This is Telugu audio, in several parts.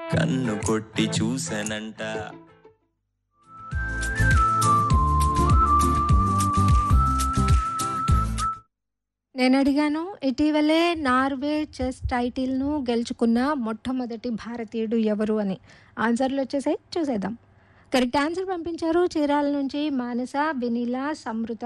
కన్ను కొట్టి చూసానంట నేను అడిగాను ఇటీవలే నార్వే చెస్ టైటిల్ను గెలుచుకున్న మొట్టమొదటి భారతీయుడు ఎవరు అని ఆన్సర్లు వచ్చేసాయి చూసేద్దాం కరెక్ట్ ఆన్సర్ పంపించారు చీరాల నుంచి మానస వెనిలా సమృత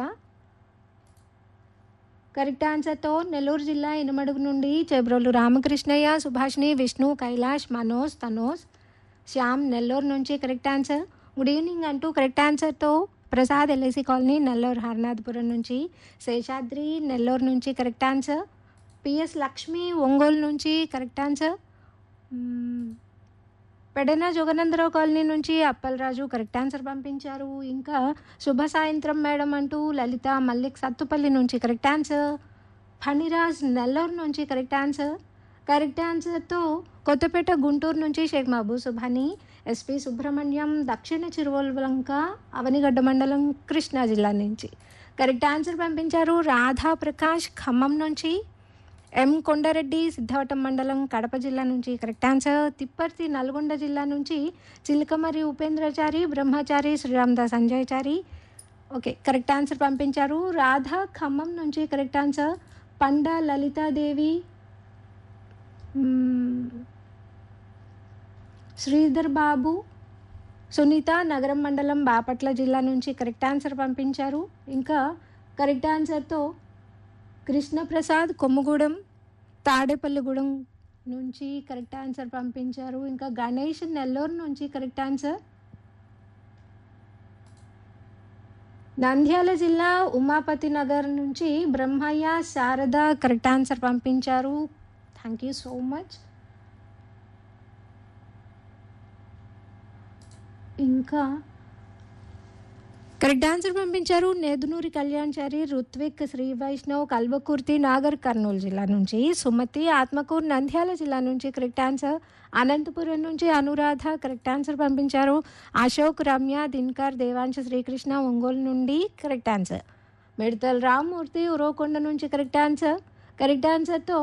కరెక్ట్ ఆన్సర్తో నెల్లూరు జిల్లా ఇనుమడుగు నుండి చెబ్రోలు రామకృష్ణయ్య సుభాష్ని విష్ణు కైలాష్ మనోజ్ తనోజ్ శ్యామ్ నెల్లూరు నుంచి కరెక్ట్ ఆన్సర్ గుడ్ ఈవినింగ్ అంటూ కరెక్ట్ ఆన్సర్తో ప్రసాద్ ఎల్ఐసి కాలనీ నెల్లూరు హర్నాథపురం నుంచి శేషాద్రి నెల్లూరు నుంచి correct answer PS Lakshmi Ongole నుంచి కరెక్ట్ ఆన్సర్ మ్మ్. పెడన జోగనందరావు కాలనీ నుంచి అప్పలరాజు కరెక్ట్ ఆన్సర్ పంపించారు ఇంకా శుభ సాయంత్రం మేడం అంటూ లలిత మల్లిక్ సత్తుపల్లి నుంచి కరెక్ట్ ఆన్సర్ ఫణిరాజ్ నెల్లూరు నుంచి కరెక్ట్ ఆన్సర్ కరెక్ట్ ఆన్సర్తో కొత్తపేట గుంటూరు నుంచి షేక్ మహబూ సుభాని ఎస్పి సుబ్రహ్మణ్యం దక్షిణ చిరువల్లంక అవనిగడ్డ మండలం కృష్ణా జిల్లా నుంచి కరెక్ట్ ఆన్సర్ పంపించారు రాధా ప్రకాష్ ఖమ్మం నుంచి ఎం కొండారెడ్డి సిద్ధవటం మండలం కడప జిల్లా నుంచి కరెక్ట్ ఆన్సర్ తిప్పర్తి నల్గొండ జిల్లా నుంచి Chilakamari Upendrachari Brahmachari Sriramadas Sanjayachari okay correct answer పంపించారు రాధా ఖమ్మం నుంచి కరెక్ట్ ఆన్సర్ పండా లలితాదేవి మ్మ్, శ్రీధర్ బాబు సునీత నగరం మండలం బాపట్ల జిల్లా నుంచి కరెక్ట్ ఆన్సర్ పంపించారు ఇంకా కరెక్ట్ ఆన్సర్తో కృష్ణప్రసాద్ కొమ్ముగూడెం తాడేపల్లిగూడెం నుంచి కరెక్ట్ ఆన్సర్ పంపించారు ఇంకా గణేష్ నెల్లూరు నుంచి కరెక్ట్ ఆన్సర్ నంద్యాల జిల్లా ఉమాపతి నగర్ నుంచి బ్రహ్మయ్య శారద కరెక్ట్ ఆన్సర్ పంపించారు థ్యాంక్ యూ సో మచ్ ఇంకా కరెక్ట్ ఆన్సర్ పంపించారు నేదునూరి కళ్యాణ్చారి రుత్విక్ శ్రీ వైష్ణవ్ కల్వకుర్తి నాగర్ కర్నూలు జిల్లా నుంచి సుమతి ఆత్మకూరు నంద్యాల జిల్లా నుంచి కరెక్ట్ ఆన్సర్ అనంతపురం నుంచి అనురాధ కరెక్ట్ ఆన్సర్ పంపించారు అశోక్ రమ్య దిన్కర్ దేవాంశ శ్రీకృష్ణ ఒంగోలు నుండి కరెక్ట్ ఆన్సర్ మిడతల్ రామ్మూర్తి ఉరవకొండ నుంచి కరెక్ట్ ఆన్సర్ కరెక్ట్ ఆన్సర్తో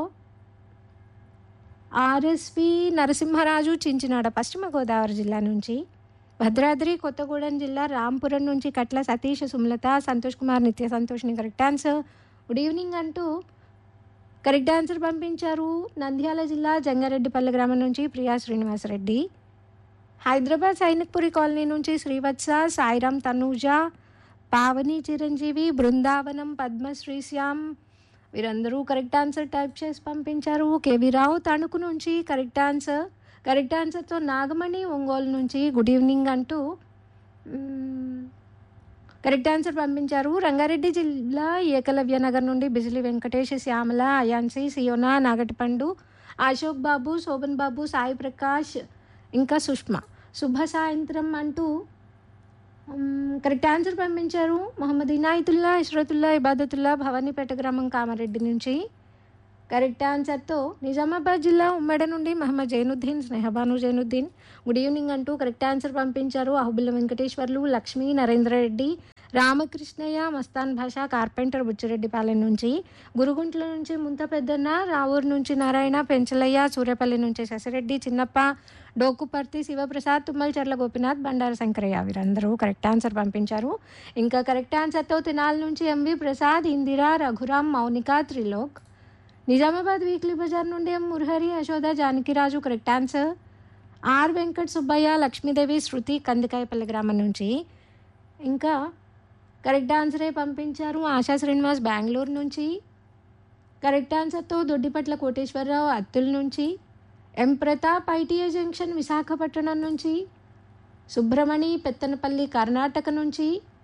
ఆర్ఎస్వి నరసింహరాజు చించినాడ పశ్చిమ గోదావరి జిల్లా నుంచి భద్రాద్రి కొత్తగూడెం జిల్లా రాంపురం నుంచి కట్ల సతీష్ సుమలత సంతోష్ కుమార్ నిత్య సంతోష్ని కరెక్ట్ ఆన్సర్ గుడ్ ఈవినింగ్ అంటూ కరెక్ట్ ఆన్సర్ పంపించారు నంద్యాల జిల్లా జంగారెడ్డిపల్లి గ్రామం నుంచి ప్రియా శ్రీనివాసరెడ్డి హైదరాబాద్ సైనిక్పురి కాలనీ నుంచి శ్రీవత్స సాయిరామ్ తనూజ పావని చిరంజీవి బృందావనం పద్మశ్రీ శ్యామ్ వీరందరూ కరెక్ట్ ఆన్సర్ టైప్ చేసి పంపించారు కేవీ రావు తణుకు నుంచి కరెక్ట్ ఆన్సర్ కరెక్ట్ ఆన్సర్తో నాగమణి ఒంగోలు నుంచి గుడ్ ఈవినింగ్ అంటూ మ్మ్, కరెక్ట్ ఆన్సర్ పంపించారు రంగారెడ్డి జిల్లా ఏకలవ్య నగర్ నుండి బిజిలి వెంకటేష్ శ్యామల అయాన్సి సియోనా నాగటిపండు అశోక్ బాబు శోభన్ బాబు సాయి ప్రకాష్ ఇంకా సుష్మా శుభ సాయంత్రం అంటూ మ్మ్, కరెక్ట్ ఆన్సర్ పంపించారు మొహమ్మద్ ఇనాయతుల్లా ఇష్రతుల్లా ఇబాదతుల్లా భవానీపేట గ్రామం కామారెడ్డి నుంచి కరెక్ట్ ఆన్సర్తో నిజామాబాద్ జిల్లా ఉమ్మడి నుండి మహమ్మద్ జైనుద్దీన్ స్నేహబాను జైనుద్దీన్ గుడ్ ఈవినింగ్ అంటూ కరెక్ట్ ఆన్సర్ పంపించారు అహుబుల్ల వెంకటేశ్వర్లు లక్ష్మీ నరేంద్ర రెడ్డి రామకృష్ణయ్య మస్తాన్ భాష కార్పెంటర్ బుచ్చిరెడ్డిపాలెం నుంచి గురుగుంట్ల నుంచి ముంత పెద్దన్న రావూరు నుంచి నారాయణ పెంచలయ్య సూర్యపల్లి నుంచి శశిరెడ్డి చిన్నప్ప డోకుపర్తి శివప్రసాద్ తుమ్మల చెర్ల గోపినాథ్ బండారు శంకరయ్య వీరందరూ కరెక్ట్ ఆన్సర్ పంపించారు ఇంకా కరెక్ట్ ఆన్సర్తో తినాల నుంచి ఎంవి ప్రసాద్ ఇందిరా రఘురాం మౌనిక త్రిలోక్ నిజామాబాద్ వీక్లీ బజార్ నుండి M Murahari Yashoda Janakiraju correct answer R Venkat Subbaiah Lakshmidevi Shruti Kandikayapalli గ్రామం నుంచి ఇంకా కరెక్ట్ ఆన్సరే పంపించారు ఆశా శ్రీనివాస్ బెంగళూరు నుంచి కరెక్ట్ ఆన్సర్తో దొడ్డిపట్ల కోటేశ్వరరావు అత్తుల నుంచి M Pratap ITI junction Visakhapatnam నుంచి సుబ్రమణి పెత్తనపల్లి కర్ణాటక నుంచి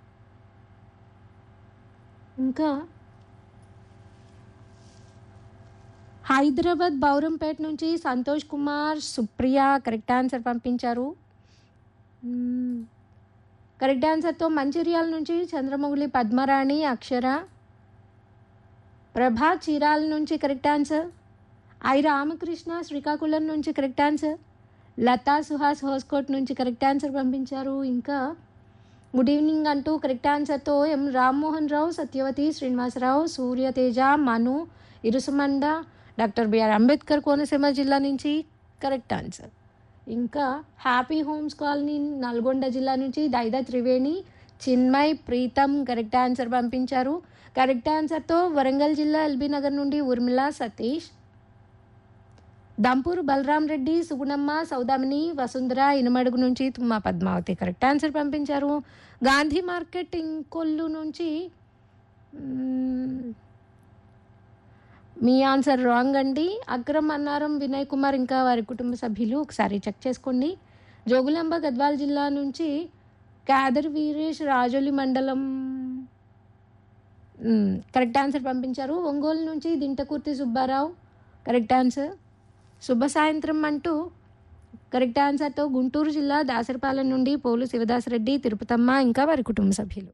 ఇంకా హైదరాబాద్ బౌరంపేట నుంచి సంతోష్ కుమార్ సుప్రియ కరెక్ట్ ఆన్సర్ పంపించారు మ్మ్. కరెక్ట్ ఆన్సర్తో మంచిర్యాల నుంచి చంద్రమౌళి పద్మరాణి అక్షర ప్రభా చీరాల నుంచి correct answer I Ramakrishna Srikakulam నుంచి కరెక్ట్ ఆన్సర్ లతా సుహాస్ హోస్కోట్ నుంచి కరెక్ట్ ఆన్సర్ పంపించారు ఇంకా గుడ్ ఈవినింగ్ అంటూ కరెక్ట్ ఆన్సర్తో M Rammohan Rao Satyavati Srinivasarao Suryateja Manu Irusumanda doctor BR Ambedkar Konaseema జిల్లా నుంచి కరెక్ట్ ఆన్సర్ ఇంకా హ్యాపీ హోమ్స్ కాలనీ నల్గొండ జిల్లా నుంచి దైదా త్రివేణి చిన్మయ్ ప్రీతం కరెక్ట్ ఆన్సర్ పంపించారు కరెక్ట్ ఆన్సర్తో వరంగల్ జిల్లా ఎల్బీ నగర్ నుండి ఉర్మిళ సతీష్ దంపూరు బలరాం రెడ్డి సుగుణమ్మ సౌదామిని వసుంధర ఇనమడుగు నుంచి తుమ్మ పద్మావతి కరెక్ట్ ఆన్సర్ పంపించారు గాంధీ మార్కెట్ ఇంకొల్లు నుంచి మ్మ్, మీ ఆన్సర్ రాంగ్ అండి అక్రమ్ అన్నారం వినయ్ కుమార్ ఇంకా వారి కుటుంబ సభ్యులు ఒకసారి చెక్ చేసుకోండి జోగులాంబ గద్వాల్ జిల్లా నుంచి కాదర్ వీరేష్ రాజోలి మండలం మ్మ్, కరెక్ట్ ఆన్సర్ పంపించారు ఒంగోలు నుంచి దింటకుర్తి సుబ్బారావు కరెక్ట్ ఆన్సర్ శుభ సాయంత్రం అంటూ కరెక్ట్ ఆన్సర్తో గుంటూరు జిల్లా దాసరపాలెం నుండి పోలు శివదాసరెడ్డి తిరుపతమ్మ ఇంకా వారి కుటుంబ సభ్యులు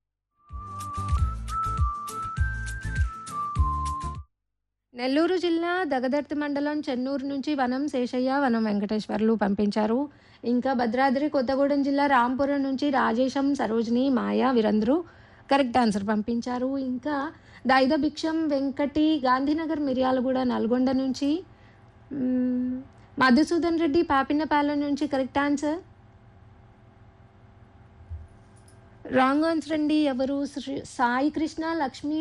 నెల్లూరు జిల్లా దగదర్తి మండలం చెన్నూరు నుంచి వనం శేషయ్య వనం వెంకటేశ్వర్లు పంపించారు ఇంకా భద్రాద్రి కొత్తగూడెం జిల్లా రాంపురం నుంచి రాజేశం సరోజిని మాయా వీరందరూ కరెక్ట్ ఆన్సర్ పంపించారు ఇంకా దైద భిక్షం వెంకటి గాంధీనగర్ మిర్యాలగూడ నల్గొండ నుంచి మ్మ్, మధుసూదన్ రెడ్డి పాపిన్నపాలెం నుంచి కరెక్ట్ ఆన్సర్ రాంగ్ ఆన్సర్ అండి ఎవరు శ్రీ సాయి కృష్ణ లక్ష్మి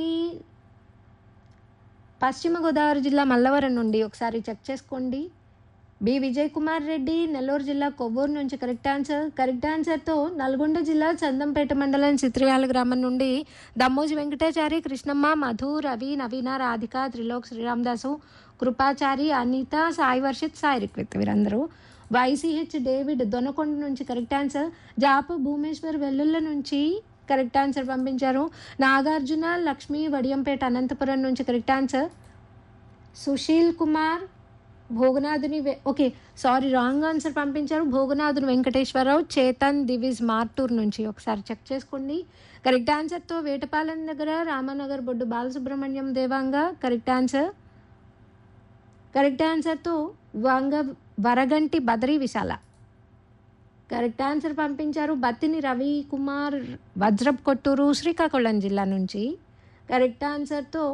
పశ్చిమ గోదావరి జిల్లా మల్లవరం నుండి ఒకసారి చెక్ చేసుకోండి బి విజయ్ కుమార్ రెడ్డి నెల్లూరు జిల్లా కొవ్వూరు నుంచి కరెక్ట్ ఆన్సర్ కరెక్ట్ ఆన్సర్తో నల్గొండ జిల్లా చందంపేట మండలం చిత్రయాల గ్రామం నుండి దమ్మోజి వెంకటాచారి కృష్ణమ్మ మధు రవి నవీన రాధిక త్రిలోక్ శ్రీరామదాసు కృపాచారి అనిత సాయి వర్షిత్ సాయి రిక్విత్ వీరందరూ వైసీహెచ్ డేవిడ్ దొనకొండ నుంచి కరెక్ట్ ఆన్సర్ జాప భూమేశ్వర్ వెల్లుల్ల నుంచి కరెక్ట్ ఆన్సర్ పంపించారు నాగార్జున లక్ష్మి వడియంపేట అనంతపురం నుంచి కరెక్ట్ ఆన్సర్ సుశీల్ కుమార్ భోగనాథుని వె- ఓకే సారీ రాంగ్ ఆన్సర్ పంపించారు భోగనాథుని వెంకటేశ్వరరావు చేతన్ దివిజ్ మార్టూర్ నుంచి ఒకసారి చెక్ చేసుకోండి కరెక్ట్ ఆన్సర్తో వేటపాలెం దగ్గర Ramanagar Boddu Balasubrahmanyam Devanga correct answer correct ఆన్సర్తో వంగ వరగంటి బదరి విశాల కరెక్ట్ ఆన్సర్ పంపించారు బత్తిని రవి కుమార్ వజ్రప్ కొట్టూరు శ్రీకాకుళం జిల్లా నుంచి కరెక్ట్ ఆన్సర్తో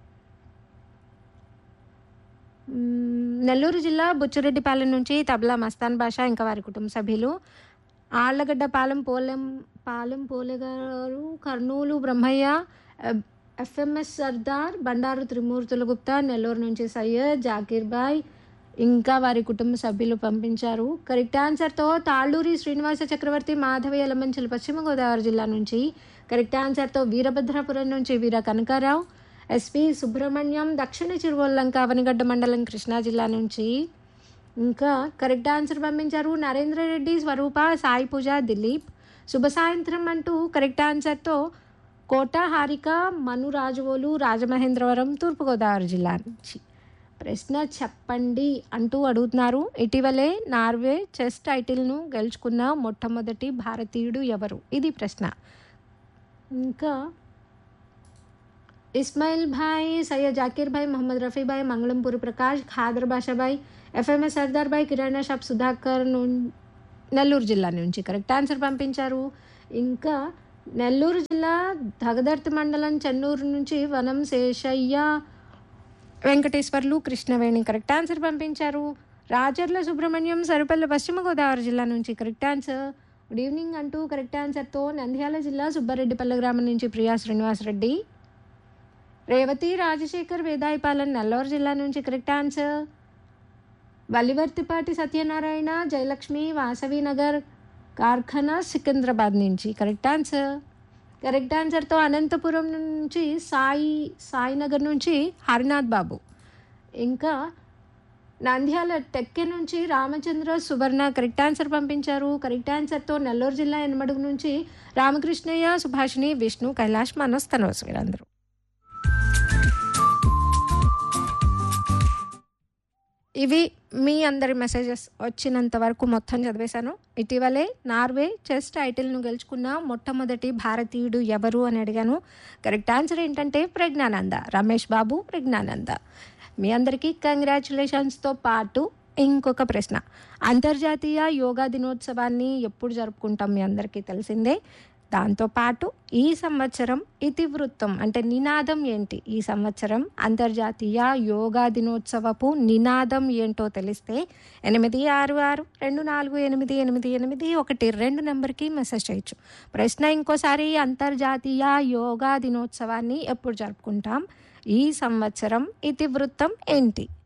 మ్మ్, నెల్లూరు జిల్లా బుచ్చిరెడ్డిపాలెం నుంచి తబలా మస్తాన్ బాషా ఇంకా వారి కుటుంబ సభ్యులు ఆళ్లగడ్డ పాలెం పోలెం పాలెం పోలె గారు కర్నూలు బ్రహ్మయ్య ఎఫ్- ఎఫ్ఎంఎస్ సర్దార్ బండారు త్రిమూర్తుల గుప్తా నెల్లూరు నుంచి సయ్యద్ జాకీర్ బాయ్ ఇంకా వారి కుటుంబ సభ్యులు పంపించారు కరెక్ట్ ఆన్సర్తో తాళ్ళూరి శ్రీనివాస చక్రవర్తి మాధవి ఎలమంచలు పశ్చిమ గోదావరి జిల్లా నుంచి కరెక్ట్ ఆన్సర్తో వీరభద్రాపురం నుంచి వీర కనకారావు ఎస్పి సుబ్రహ్మణ్యం దక్షిణ చిరువల్లంక అవనిగడ్డ మండలం కృష్ణా జిల్లా నుంచి ఇంకా కరెక్ట్ ఆన్సర్ పంపించారు నరేంద్ర రెడ్డి స్వరూప సాయి పూజ దిలీప్ శుభ సాయంత్రం అంటూ కరెక్ట్ ఆన్సర్తో కోట హారిక మను రాజవోలు రాజమహేంద్రవరం తూర్పుగోదావరి జిల్లా నుంచి ప్రశ్న చెప్పండి అంటూ అడుగుతున్నారు ఇటీవలే నార్వే చెస్ టైటిల్ను గెలుచుకున్న మొట్టమొదటి భారతీయుడు ఎవరు ఇది ప్రశ్న ఇంకా ఇస్మాయిల్ భాయ్ సయ్యద్ జాకీర్ భాయ్ మొహమ్మద్ రఫీ భాయ్ మంగళంపూరి ప్రకాష్ ఖాదర్ బాషా భాయ్ ఎఫ్ఎంఎస్ సర్దార్ భాయ్ కిరాణా షాప్ సుధాకర్ ను- నెల్లూరు జిల్లా నుంచి కరెక్ట్ ఆన్సర్ పంపించారు ఇంకా నెల్లూరు జిల్లా దగదర్తి మండలం చెన్నూరు నుంచి వనం శేషయ్య వెంకటేశ్వర్లు కృష్ణవేణి కరెక్ట్ ఆన్సర్ పంపించారు రాజర్ల సుబ్రహ్మణ్యం సరుపల్లి పశ్చిమ గోదావరి జిల్లా నుంచి కరెక్ట్ ఆన్సర్ గుడ్ ఈవినింగ్ అంటూ కరెక్ట్ ఆన్సర్తో నంద్యాల జిల్లా సుబ్బారెడ్డిపల్లి గ్రామం నుంచి ప్రియా శ్రీనివాసరెడ్డి రేవతి రాజశేఖర్ వేదాయపాలెం నెల్లూరు జిల్లా నుంచి కరెక్ట్ ఆన్సర్ వల్లివర్తిపాటి సత్యనారాయణ జయలక్ష్మి వాసవి నగర్ కార్ఖానా సికింద్రాబాద్ నుంచి కరెక్ట్ ఆన్సర్ కరెక్ట్ ఆన్సర్తో అనంతపురం నుంచి సాయి సాయినగర్ నుంచి హరినాథ్ బాబు ఇంకా నంద్యాల టెక్కె నుంచి రామచంద్ర సువర్ణ కరెక్ట్ ఆన్సర్ పంపించారు కరెక్ట్ ఆన్సర్తో నెల్లూరు జిల్లా ఎనమడుగు నుంచి రామకృష్ణయ్య సుభాషిణి విష్ణు కైలాష్ మనోజ్ తనోస్ వీరందరూ ఇవి మీ అందరి మెసేజెస్ వచ్చినంత వరకు మొత్తం చదివేశాను ఇటీవలే నార్వే చెస్ టైటిల్ను గెలుచుకున్న మొట్టమొదటి భారతీయుడు ఎవరు అని అడిగాను కరెక్ట్ ఆన్సర్ ఏంటంటే ప్రజ్ఞానంద రమేష్ బాబు ప్రజ్ఞానంద మీ అందరికీ కంగ్రాచులేషన్స్తో పాటు ఇంకొక ప్రశ్న అంతర్జాతీయ యోగా దినోత్సవాన్ని ఎప్పుడు జరుపుకుంటాం మీ అందరికీ తెలిసిందే దాంతోపాటు ఈ సంవత్సరం ఇతివృత్తం అంటే నినాదం ఏంటి ఈ సంవత్సరం అంతర్జాతీయ యోగా దినోత్సవపు నినాదం ఏంటో తెలిస్తే ఎనిమిది ఆరు ఆరు రెండు నాలుగు ఎనిమిది ఎనిమిది ఎనిమిది ఒకటి రెండు నెంబర్కి మెసేజ్ చేయొచ్చు ప్రశ్న ఇంకోసారి అంతర్జాతీయ యోగా దినోత్సవాన్ని ఎప్పుడు జరుపుకుంటాం ఈ సంవత్సరం ఇతివృత్తం ఏంటి